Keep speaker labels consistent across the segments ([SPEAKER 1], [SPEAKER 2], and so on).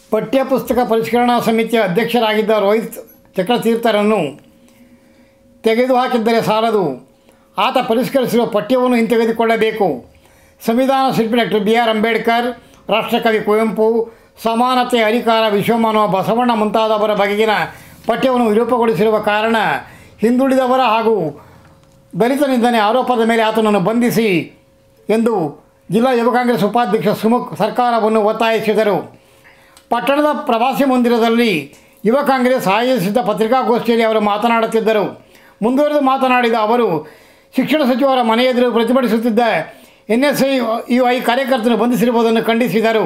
[SPEAKER 1] ಪಠ್ಯಪುಸ್ತಕ ಪರಿಷ್ಕರಣಾ ಸಮಿತಿಯ ಅಧ್ಯಕ್ಷರಾಗಿದ್ದ ರೋಹಿತ್ ಚಕ್ರತೀರ್ಥರನ್ನು ತೆಗೆದುಹಾಕಿದ್ದರೆ ಸಾಲದು ಆತ ಪರಿಷ್ಕರಿಸಿರುವ ಪಠ್ಯವನ್ನು ಹಿಂತೆಗೆದುಕೊಳ್ಳಬೇಕು ಸಂವಿಧಾನ ಶಿಲ್ಪಿ ಡಾಕ್ಟರ್ ಬಿ ಆರ್ ಅಂಬೇಡ್ಕರ್ ರಾಷ್ಟ್ರಕವಿ ಕುವೆಂಪು ಸಮಾನತೆ ಅಧಿಕಾರ ವಿಶ್ವಮಾನವ ಬಸವಣ್ಣ ಮುಂತಾದವರ ಬಗೆಗಿನ ಪಠ್ಯವನ್ನು ವಿರೂಪಗೊಳಿಸಿರುವ ಕಾರಣ ಹಿಂದುಳಿದವರ ಹಾಗೂ ದಲಿತ ನಿಂದನೆ ಆರೋಪದ ಮೇಲೆ ಆತನನ್ನು ಬಂಧಿಸಿ ಎಂದು ಜಿಲ್ಲಾ ಯುವ ಕಾಂಗ್ರೆಸ್ ಉಪಾಧ್ಯಕ್ಷ ಸುಮುಖ್ ಸರ್ಕಾರವನ್ನು ಒತ್ತಾಯಿಸಿದರು ಪಟ್ಟಣದ ಪ್ರವಾಸಿ ಮಂದಿರದಲ್ಲಿ ಯುವ ಕಾಂಗ್ರೆಸ್ ಆಯೋಜಿಸಿದ್ದ ಪತ್ರಿಕಾಗೋಷ್ಠಿಯಲ್ಲಿ ಅವರು ಮಾತನಾಡುತ್ತಿದ್ದರು ಮುಂದುವರೆದು ಮಾತನಾಡಿದ ಅವರು ಶಿಕ್ಷಣ ಸಚಿವರ ಮನೆ ಎದುರು ಪ್ರತಿಭಟಿಸುತ್ತಿದ್ದ ಎನ್ ಎಸ್ ಐ ಯು ಐ ಕಾರ್ಯಕರ್ತರು ಬಂಧಿಸಿರುವುದನ್ನು ಖಂಡಿಸಿದರು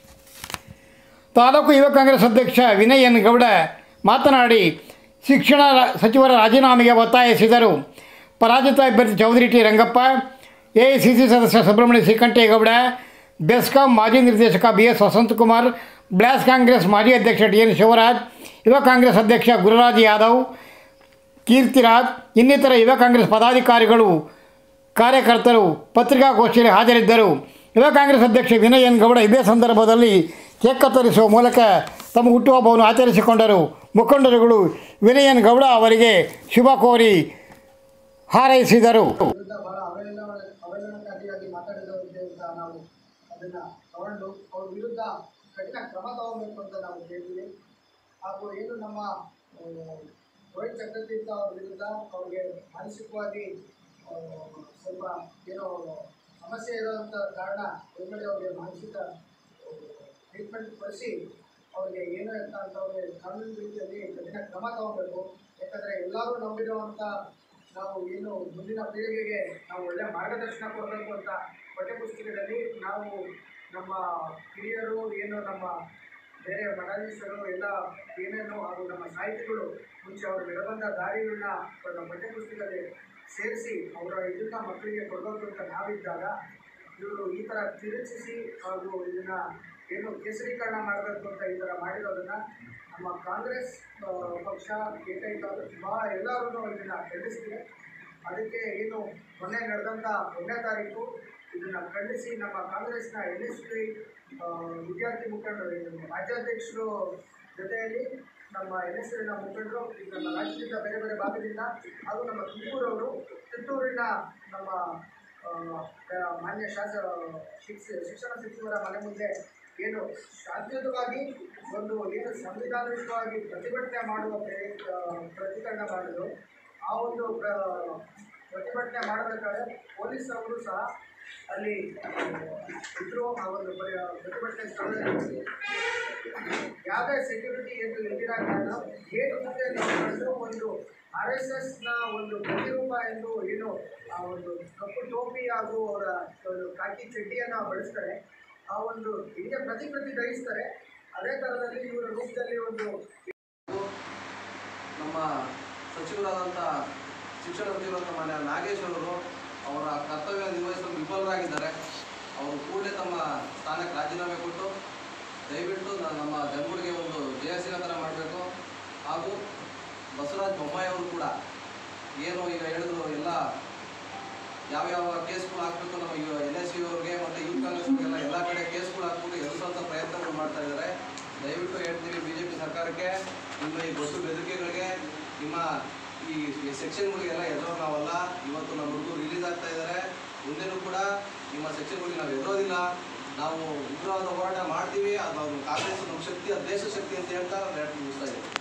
[SPEAKER 1] ತಾಲೂಕು ಯುವ ಕಾಂಗ್ರೆಸ್ ಅಧ್ಯಕ್ಷ ವಿನಯ್ ಎನ್ ಗೌಡ ಮಾತನಾಡಿ ಶಿಕ್ಷಣ ರ- ಸಚಿವರ ರಾಜೀನಾಮೆಗೆ ಒತ್ತಾಯಿಸಿದರು ಪರಾಜಿತ ಅಭ್ಯರ್ಥಿ ಚೌಧರಿ ಟಿ ರಂಗಪ್ಪ ಎಐಸಿಸಿ ಸದಸ್ಯ ಸುಬ್ರಹ್ಮಣ್ಯ ಶ್ರೀಕಂಠೇಗೌಡ ಬೆಸ್ಕಾಂ ಮಾಜಿ ನಿರ್ದೇಶಕ B S Vasanthakumar block Congress ಮಾಜಿ ಅಧ್ಯಕ್ಷ ಟಿ ಎನ್ ಶಿವರಾಜ್ ಯುವ ಕಾಂಗ್ರೆಸ್ ಅಧ್ಯಕ್ಷ ಗುರುರಾಜ್ ಯಾದವ್ ಕೀರ್ತಿರಾಜ್ ಇನ್ನಿತರ ಯುವ ಕಾಂಗ್ರೆಸ್ ಪದಾಧಿಕಾರಿಗಳು ಕಾರ್ಯಕರ್ತರು ಪತ್ರಿಕಾಗೋಷ್ಠಿಯಲ್ಲಿ ಹಾಜರಿದ್ದರು ಯುವ ಕಾಂಗ್ರೆಸ್ ಅಧ್ಯಕ್ಷ ವಿನಯ್ ಎನ್ ಗೌಡ ಇದೇ ಸಂದರ್ಭದಲ್ಲಿ ಕೇಕ್ ಕತ್ತರಿಸುವ ಮೂಲಕ ತಮ್ಮ ಹುಟ್ಟುಹಬ್ಬವನ್ನು ಆಚರಿಸಿಕೊಂಡರು ಮುಖಂಡರುಗಳು ವಿನಯ್ ಎನ್ ಗೌಡ ಅವರಿಗೆ ಶುಭ ಕೋರಿ ಹಾರೈಸಿದರು
[SPEAKER 2] ವಿರುದ್ಧ ಬಹಳ ಅವಹೇಳನ ಅವಹೇಳನಕಾರಿಯಾಗಿ ಮಾತಾಡಿದವರಿಗೆ ಅಂತ ನಾವು ಅದನ್ನ ತಗೊಂಡು ಅವ್ರ ವಿರುದ್ಧ ಕಠಿಣ ಕ್ರಮ ತಗೋಬೇಕು ಅಂತ ನಾವು ಕೇಳ್ತೀವಿ ಹಾಗೂ ಏನು ನಮ್ಮ ಆ, ರೋಹಿತ್ ಚಕ್ರತೀರ್ಥ ಅವ್ರ ವಿರುದ್ಧ ಅವ್ರಿಗೆ ಮಾನಸಿಕವಾಗಿ ಆ, ಸ್ವಲ್ಪ ಏನೋ ಸಮಸ್ಯೆ ಇರೋಂಥ ಕಾರಣ ಒಮ್ಮೆ ಅವ್ರಿಗೆ ಮಾನಸಿಕ ಟ್ರೀಟ್ಮೆಂಟ್ ಕೊಡಿಸಿ ಅವ್ರಿಗೆ ಏನು ಅಂತ ಅಂತ ಅವ್ರಿಗೆ ಕಾನೂನು ರೀತಿಯಲ್ಲಿ ಕಠಿಣ ಕ್ರಮ ತಗೋಬೇಕು ಯಾಕಂದರೆ ಎಲ್ಲರೂ ನಂಬಿರುವಂಥ ನಾವು ಏನು ಮುಂದಿನ ಪೀಳಿಗೆಗೆ ನಾವು ಒಳ್ಳೆಯ ಮಾರ್ಗದರ್ಶನ ಕೊಡಬೇಕು ಅಂತ ಪಠ್ಯಪುಸ್ತಕದಲ್ಲಿ ನಾವು ನಮ್ಮ ಹಿರಿಯರು ಏನು ನಮ್ಮ ಬೇರೆ ಮಠಾಧೀಶರು ಎಲ್ಲ ಏನೇನು ಹಾಗೂ ನಮ್ಮ ಸಾಹಿತಿಗಳು ಮುಂಚೆ ಅವರು ಬೆಳಬಂದ ದಾರಿಗಳನ್ನ ನಮ್ಮ ಪಠ್ಯಪುಸ್ತಕದಲ್ಲಿ ಸೇರಿಸಿ ಅವರ ಇದನ್ನ ಮಕ್ಕಳಿಗೆ ಕೊಡಬೇಕು ಅಂತ ನಾವಿದ್ದಾಗ ಇವರು ಈ ಥರ ತಿರುಚಿಸಿ ಹಾಗೂ ಇದನ್ನ ಏನು ಕೇಸರೀಕರಣ ಮಾಡಬೇಕು ಅಂತ ಈ ಥರ ಮಾಡಿರೋದನ್ನ ನಮ್ಮ ಕಾಂಗ್ರೆಸ್ ಆ, ಪಕ್ಷ ಏಕೈಕ ಭಾಳ ಎಲ್ಲರೂ ಇದನ್ನ ಖಂಡಿಸ್ತೀವಿ ಅದಕ್ಕೆ ಏನು ಮೊನ್ನೆ ನಡೆದಂಥ ಒಂದನೇ ತಾರೀಕು ಇದನ್ನ ಖಂಡಿಸಿ ನಮ್ಮ ಕಾಂಗ್ರೆಸ್ನ ಎನ್ ಎಸ್ ಪಿ ವಿದ್ಯಾರ್ಥಿ ಮುಖಂಡರು ಇದು ರಾಜ್ಯಾಧ್ಯಕ್ಷರು ಜೊತೆಯಲ್ಲಿ ನಮ್ಮ ಎನ್ ಎಸ್ ನ ಮುಖಂಡರು ಈಗ ನಮ್ಮ ರಾಜ್ಯದಿಂದ ಬೇರೆ ಬೇರೆ ಭಾಗದಿಂದ ಹಾಗೂ ನಮ್ಮ ತುಮಕೂರವರು ಚಿತ್ತೂರಿನ ನಮ್ಮ ಆ, ಆ, ಮಾನ್ಯ ಶಾಸ ಶಿಕ್ಷ ಶಿಕ್ಷಣ ಸಚಿವರ ಮನೆ ಮುಂದೆ ಏನು ಶಾಂತಿಯುತವಾಗಿ ಒಂದು ಏನು ಸಂವಿಧಾನಿಕವಾಗಿ ಪ್ರತಿಭಟನೆ ಮಾಡುವ ಪ್ರೇ- ಆ, ಪ್ರತಿಭಟನೆ ಮಾಡಿದ್ರು ಆ ಒಂದು ಪ್ರ- ಪ್ರತಿಭಟನೆ ಮಾಡಬೇಕಾದ್ರೆ ಪೊಲೀಸ್ ಅವರು ಸಹ ಅಲ್ಲಿ ಇದ್ರು ಆ ಒಂದು ಪರಿ- ಪ್ರತಿಭಟನೆ ಸ್ಥಳದಲ್ಲಿ ಯಾವುದೇ ಸೆಕ್ಯೂರಿಟಿ ಎಂದು ಇಲ್ದಿರ ಕಾರಣ ಗೇಟ್ ಮುಂದೆ ನಿಂತ್ಕೊಂಡು ಒಂದು ಆರ್ ಎಸ್ ಎಸ್ನ ಒಂದು ಪ್ರತಿರೂಪ ಎಂದು ಏನು ಆ ಒಂದು ಕಪ್ಪು ಟೋಪಿ ಹಾಗೂ ಅವರ ಒಂದು ಕಾಕಿ ಚಡ್ಡಿಯನ್ನು ಬಳಸ್ತಾರೆ ಆ ಒಂದು ಹಿಂದೆ ಪ್ರತಿ ಪ್ರತಿ ಧರಿಸ್ತಾರೆ ಅದೇ ಥರದಲ್ಲಿ ಇವರ ರೂಪದಲ್ಲಿ ಒಂದು
[SPEAKER 3] ನಮ್ಮ ಸಚಿವರಾದಂಥ ಶಿಕ್ಷಣ ಸಚಿವರಾದಂಥ ಮಾನ್ಯ ನಾಗೇಶ್ ಅವರು ಅವರ ಕರ್ತವ್ಯ ನಿರ್ವಹಿಸಲು ವಿಫಲರಾಗಿದ್ದಾರೆ ಅವರು ಕೂಡಲೇ ತಮ್ಮ ಸ್ಥಾನಕ್ಕೆ ರಾಜೀನಾಮೆ ಕೊಟ್ಟು ದಯವಿಟ್ಟು ನ- ನಮ್ಮ ಜನಗಳಿಗೆ ಒಂದು ಜಯಶೀಲ ಥರ ಮಾಡಬೇಕು ಹಾಗೂ ಬಸವರಾಜ ಬೊಮ್ಮಾಯಿ ಅವರು ಕೂಡ ಏನು ಈಗ ಹೇಳಿದ್ರು ಎಲ್ಲ ಯಾವ್ಯಾವ ಕೇಸ್ಗಳು ಹಾಕ್ಬೇಕು ನಮ್ಮ ಎನ್ ಎಸ್ ಸಿ ಅವ್ರಿಗೆ ಮತ್ತು ಯೂತ್ ಕಾಂಗ್ರೆಸ್ ಅವ್ರಿಗೆಲ್ಲ ಎಲ್ಲ ಕಡೆ ಕೇಸ್ಗಳು ಹಾಕ್ಬಿಟ್ಟು ಎದುರಿಸುವಂಥ ಪ್ರಯತ್ನಗಳು ಮಾಡ್ತಾ ಇದ್ದಾರೆ ದಯವಿಟ್ಟು ಹೇಳ್ತೀವಿ ಬಿ ಜೆ ಪಿ ಸರ್ಕಾರಕ್ಕೆ ನಿಮ್ಮ ಈ ಬಸ್ಸು ಬೆದರಿಕೆಗಳಿಗೆ ನಿಮ್ಮ ಈ ಸೆಕ್ಷನ್ಗಳಿಗೆಲ್ಲ ಎದುರು ನಾವಲ್ಲ ಇವತ್ತು ನಮ್ಮ ಹುಡುಗರು ರಿಲೀಸ್ ಆಗ್ತಾ ಇದ್ದಾರೆ ಮುಂದೆನೂ ಕೂಡ ನಿಮ್ಮ ಸೆಕ್ಷನ್ಗಳಿಗೆ ನಾವು ಎದುರೋದಿಲ್ಲ ನಾವು ಉಗ್ರವಾದ ಹೋರಾಟ ಮಾಡ್ತೀವಿ ಅದು ಕಾಂಗ್ರೆಸ್ ನಮ್ಮ ಶಕ್ತಿ ಅದು ದೇಶ ಶಕ್ತಿ ಅಂತ ಹೇಳ್ತಾ ಮುಗಿಸ್ತಾ ಇದ್ದೀವಿ